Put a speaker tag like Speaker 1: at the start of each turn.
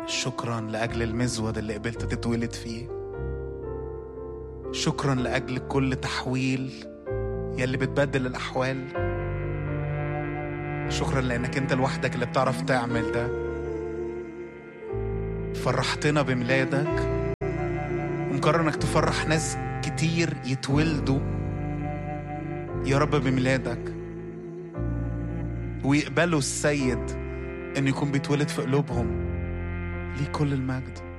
Speaker 1: شكرا لأجل المزود اللي قبلت تتولد فيه شكرا لأجل كل تحويل يلي بتبدل الأحوال شكرا لأنك أنت لوحدك اللي بتعرف تعمل ده فرحتنا بميلادك ومقرر انك تفرح ناس كتير يتولدوا يا رب بميلادك ويقبلوا السيد انه يكون بيتولد في قلوبهم ليه كل المجد